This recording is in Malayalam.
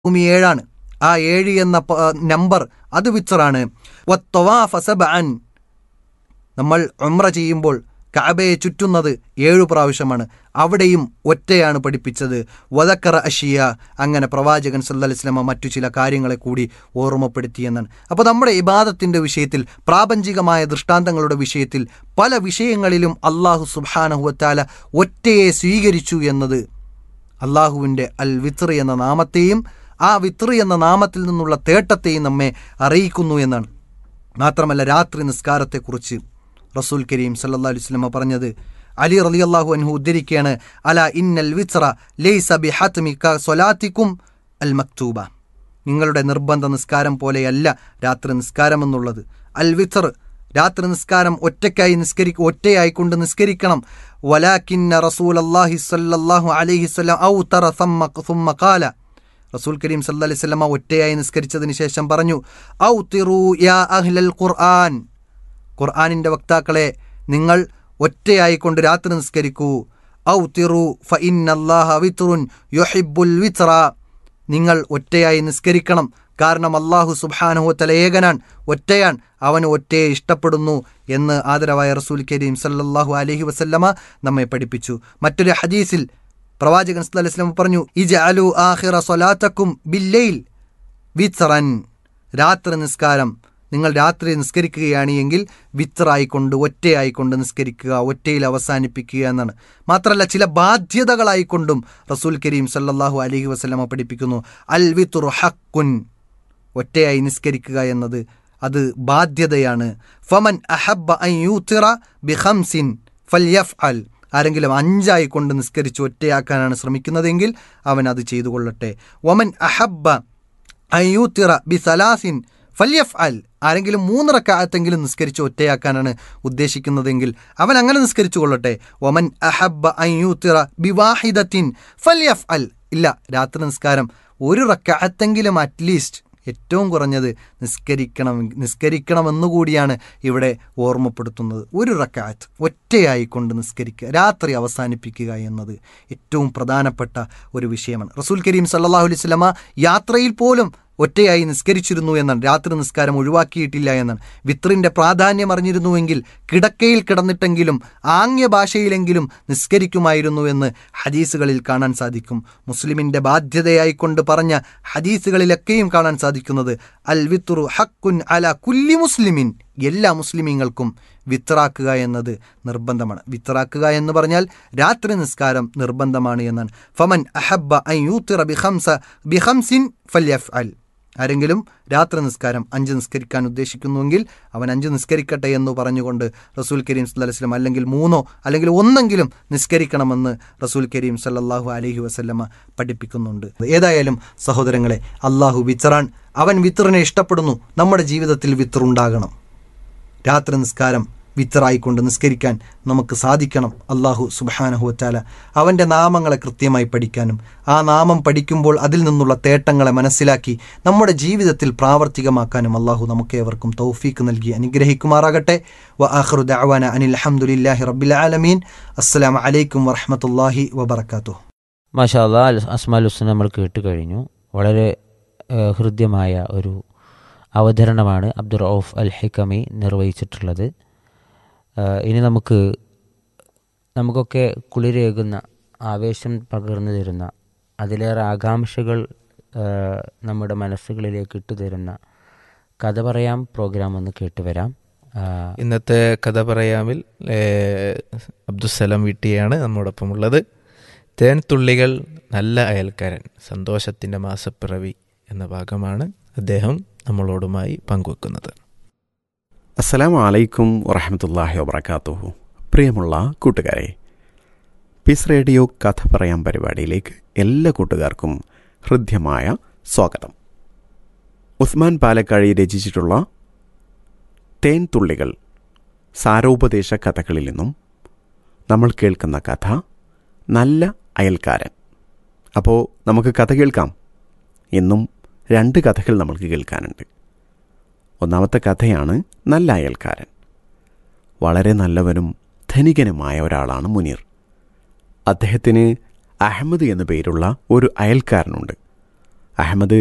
ഭൂമി ഏഴാണ് ആ ഏഴ് എന്ന പ- നമ്പർ അത് വിച്ചറാണ് വത്തവാഫ സബഅൻ നമ്മൾ ഉംറ ചെയ്യുമ്പോൾ കഅബയെ ചുറ്റുന്നത് ഏഴു പ്രാവശ്യമാണ് അവിടെയും ഒറ്റയാണ് പഠിപ്പിച്ചത് വദക്കറ അഷിയ അങ്ങനെ പ്രവാചകൻ സല്ലല്ലാഹു അലൈഹി വസല്ലമ മറ്റു ചില കാര്യങ്ങളെ കൂടി ഓർമ്മപ്പെടുത്തിയെന്നാണ് അപ്പോൾ നമ്മുടെ ഇബാദത്തിൻ്റെ വിഷയത്തിൽ പ്രാപഞ്ചികമായ ദൃഷ്ടാന്തങ്ങളുടെ വിഷയത്തിൽ പല വിഷയങ്ങളിലും അള്ളാഹു സുബ്ഹാനഹുവത്താല ഒറ്റയെ സ്വീകരിച്ചു എന്നത് അള്ളാഹുവിൻ്റെ അൽ വിത്ർ എന്ന നാമത്തെയും ആ വിത്ർ എന്ന നാമത്തിൽ നിന്നുള്ള തേട്ടത്തെയും നമ്മെ അറിയിക്കുന്നു എന്നാണ് മാത്രമല്ല രാത്രി നിസ്കാരത്തെക്കുറിച്ച് റസൂൽ കരീം സല്ലല്ലാഹു അലൈഹി വസല്ലമ പറഞ്ഞത് അലി റളിയല്ലാഹു അൻഹു ഉദ്ധരിക്കുകയാണ് അല ഇന്നൽ വിത്ര ലൈസ ബിഹത്മി ക സ്വലാത്തിക്കും അൽ മക്തൂബ നിങ്ങളുടെ നിർബന്ധ നിസ്കാരം പോലെയല്ല രാത്രി നിസ്കാരം എന്നുള്ളത് അൽ വിത്തർ രാത്രി നിസ്കാരം ഒറ്റയ്ക്കായി നിസ്കരി ഒറ്റയായിക്കൊണ്ട് നിസ്കരിക്കണം വലാക്കിന്ന റസൂൽ അള്ളാഹി സല്ലല്ലാഹു അലൈഹി സ്വലം ഔ തറ സമ്മ സുമ്മ കാല റസൂൽ കരീം സല്ലല്ലാഹു അലൈഹി വസല്ലമ ഒറ്റയായി നിസ്കരിച്ചതിന് ശേഷം പറഞ്ഞു ഔ തിറു യാ അഹ്ലൽ ഖുർആൻ ഖുർആനിൻ്റെ വക്താക്കളെ നിങ്ങൾ ഒറ്റയായിക്കൊണ്ട് രാത്രി നിസ്കരിക്കൂ ഔ തിറു ഫ ഇന്നല്ലാഹ വിത്റുൻ യുഹിബ്ബുൽ വിത്ര നിങ്ങൾ ഒറ്റയായി നിസ്കരിക്കണം കാരണം അള്ളാഹു സുബ്ഹാനഹുവത്തല ഏകനാൻ ഒറ്റയാൻ അവൻ ഒറ്റയെ ഇഷ്ടപ്പെടുന്നു എന്ന് ആദരവായ റസൂൽ കരീം സല്ലല്ലാഹു അലൈഹി വസല്ലമ നമ്മെ പഠിപ്പിച്ചു മറ്റൊരു ഹദീസിൽ പ്രവാചകൻ സല്ലല്ലാഹു അലൈഹി വസല്ലം പറഞ്ഞു ഇജഅലു ആഖിറ സ്വലാത്തക്കും ബില്ലൈൽ വിത്രൻ രാത്രി നിസ്കാരം നിങ്ങൾ രാത്രി നിസ്കരിക്കുകയാണ് എങ്കിൽ വിത്രായിക്കൊണ്ട് ഒറ്റയായിക്കൊണ്ട് നിസ്കരിക്കുക ഒറ്റയിൽ അവസാനിപ്പിക്കുക എന്നാണ് മാത്രമല്ല ചില ബാധ്യതകളായിക്കൊണ്ടും റസൂൽ കരീം സല്ലല്ലാഹു അലൈഹി വസല്ലമ പഠിപ്പിക്കുന്നു അൽ വിത്തുർ ഹക്കുൻ ഒറ്റയായി നിസ്കരിക്കുക എന്നത് അത് ബാധ്യതയാണ് ഫമൻ അഹബ്ബ അൻ യൂത്തിറ ബിഖംസിൻ ഫൽയഫ് അൽ ആരെങ്കിലും അഞ്ചായി കൊണ്ട് നിസ്കരിച്ച് ഒറ്റയാക്കാനാണ് ശ്രമിക്കുന്നതെങ്കിൽ അവൻ അത് ചെയ്തു കൊള്ളട്ടെ വമൻ അഹബ്ബ അൻ യൂത്തിറ ബി സലാസിൻ ഫല്യഫ് അൽ ആരെങ്കിലും മൂന്ന് റക്കായത്തെങ്കിലും നിസ്കരിച്ച് ഒറ്റയാക്കാനാണ് ഉദ്ദേശിക്കുന്നതെങ്കിൽ അവൻ അങ്ങനെ നിസ്കരിച്ചു കൊള്ളട്ടെ ഒമൻ അഹബ്ബ അൻ യൂത്തിറ ബി വാഹിദത്തിൻ ഫല്യഫ് അൽ ഇല്ല രാത്രി നിസ്കാരം ഒരു റക്കായത്തെങ്കിലും അറ്റ്ലീസ്റ്റ് ഏറ്റവും കുറഞ്ഞത് നിസ്കരിക്കണം നിസ്കരിക്കണമെന്നുകൂടിയാണ് ഇവിടെ ഓർമ്മപ്പെടുത്തുന്നത് ഒരു റക്കായത്ത് ഒറ്റയായിക്കൊണ്ട് നിസ്കരിക്കുക രാത്രി അവസാനിപ്പിക്കുക എന്നത് ഏറ്റവും പ്രധാനപ്പെട്ട ഒരു വിഷയമാണ് റസൂൽ കരീം സല്ലല്ലാഹു അലൈഹി വസല്ലമ യാത്രയിൽ പോലും ഒറ്റയായി നിസ്കരിച്ചിരുന്നു എന്നാണ് രാത്രി നിസ്കാരം ഒഴിവാക്കിയിട്ടില്ല എന്നാണ് വിത്രിൻ്റെ പ്രാധാന്യം അറിഞ്ഞിരുന്നുവെങ്കിൽ കിടക്കയിൽ കിടന്നിട്ടെങ്കിലും ആംഗ്യ ഭാഷയിലെങ്കിലും നിസ്കരിക്കുമായിരുന്നു എന്ന് ഹദീസുകളിൽ കാണാൻ സാധിക്കും മുസ്ലിമിൻ്റെ ബാധ്യതയായിക്കൊണ്ട് പറഞ്ഞ ഹദീസുകളിലൊക്കെയും കാണാൻ സാധിക്കുന്നത് അൽ വിത്തുറു ഹക്കുൻ അല കുല്ലി മുസ്ലിമിൻ എല്ലാ മുസ്ലിമീങ്ങൾക്കും വിത്രാക്കുക എന്നത് നിർബന്ധമാണ് വിത്രാക്കുക എന്ന് പറഞ്ഞാൽ രാത്രി നിസ്കാരം നിർബന്ധമാണ് എന്നാണ് ഫമൻ അഹബ്ബ അൻ യൂത്തിറ ബിഹംസ ബിഹംസിൻ ഫല്യഫ് അൽ ആരെങ്കിലും രാത്രി നിസ്കാരം അഞ്ച് നിസ്കരിക്കാൻ ഉദ്ദേശിക്കുന്നുവെങ്കിൽ അവൻ അഞ്ച് നിസ്കരിക്കട്ടെ എന്ന് പറഞ്ഞുകൊണ്ട് റസൂൽ കരീം സല്ലല്ലാഹു അലൈഹി വസല്ലം അല്ലെങ്കിൽ മൂന്നോ അല്ലെങ്കിൽ ഒന്നെങ്കിലും നിസ്കരിക്കണമെന്ന് റസൂൽ കരീം സല്ലല്ലാഹു അലൈഹി വസല്ലമ പഠിപ്പിക്കുന്നുണ്ട് ഏതായാലും സഹോദരങ്ങളെ അള്ളാഹു വിത്തറാൻ അവൻ വിത്തറിനെ ഇഷ്ടപ്പെടുന്നു നമ്മുടെ ജീവിതത്തിൽ വിത്തറുണ്ടാകണം രാത്രി നിസ്കാരം വിത്തറായിക്കൊണ്ട് നിസ്കരിക്കാൻ നമുക്ക് സാധിക്കണം അള്ളാഹു സുബാനഹുവറ്റാല അവൻ്റെ നാമങ്ങളെ കൃത്യമായി പഠിക്കാനും ആ നാമം പഠിക്കുമ്പോൾ അതിൽ നിന്നുള്ള തേട്ടങ്ങളെ മനസ്സിലാക്കി നമ്മുടെ ജീവിതത്തിൽ പ്രാവർത്തികമാക്കാനും അള്ളാഹു നമുക്കേവർക്കും തൗഫീക്ക് നൽകി അനുഗ്രഹിക്കുമാറാകട്ടെ വ ആഖിറു ദഅവാന അനിൽ അൽഹംദുലില്ലാഹി റബ്ബിൽ ആലമീൻ അസ്സലാമു അലൈക്കും വറഹ്മത്തുള്ളാഹി വബറകാതുഹു മാഷാ അല്ലാ അസ്മാൽ ഹുസ്ന നമ്മൾ കേട്ട് കഴിഞ്ഞു വളരെ ഏഹ്, ഹൃദ്യമായ ഒരു അവതരണമാണ് അബ്ദുർ റൌഫ് അൽ ഹിക്കമി നിർവഹിച്ചിട്ടുള്ളത് ഏഹ്, ഇനി നമുക്ക് നമുക്കൊക്കെ കുളിരേകുന്ന ആവേശം പകർന്നു തരുന്ന അതിലേറെ ആകാംക്ഷകൾ ഏഹ്, നമ്മുടെ മനസ്സുകളിലേക്ക് ഇട്ടുതരുന്ന കഥ പറയാം പ്രോഗ്രാം ഒന്ന് കേട്ടുവരാം ഏഹ്, ഇന്നത്തെ കഥ പറയാമിൽ ഏഹ്, അബ്ദുസലാം വീട്ടിയാണ് നമ്മോടൊപ്പം ഉള്ളത് തേൻ തുള്ളികൾ നല്ല അയൽക്കാരൻ സന്തോഷത്തിൻ്റെ മാസപ്പിറവി എന്ന ഭാഗമാണ് അദ്ദേഹം നമ്മളോടുമായി പങ്കുവെക്കുന്നത് അസ്സലാമു അലൈക്കും വറഹമത്തല്ലാഹി വബർക്കാത്തുഹു പ്രിയമുള്ള കൂട്ടുകാരെ പീസ് റേഡിയോ കഥ പറയാൻ പരിപാടിയിലേക്ക് എല്ലാ കൂട്ടുകാർക്കും ഹൃദ്യമായ സ്വാഗതം ഉസ്മാൻ പാലക്കാഴി രചിച്ചിട്ടുള്ള തേൻ തുള്ളികൾ സാരോപദേശ കഥകളിൽ നിന്നും നമ്മൾ കേൾക്കുന്ന കഥ നല്ല അയൽക്കാരൻ അപ്പോൾ നമുക്ക് കഥ കേൾക്കാം ഇന്നും രണ്ട് കഥകൾ നമുക്ക് കേൾക്കാനുണ്ട് ഒന്നാമത്തെ കഥയാണ് നല്ല അയൽക്കാരൻ വളരെ നല്ലവനും ധനികനുമായ ഒരാളാണ് മുനീർ അദ്ദേഹത്തിന് അഹമ്മദ് എന്നു പേരുള്ള ഒരു അയൽക്കാരനുണ്ട് അഹമ്മദ്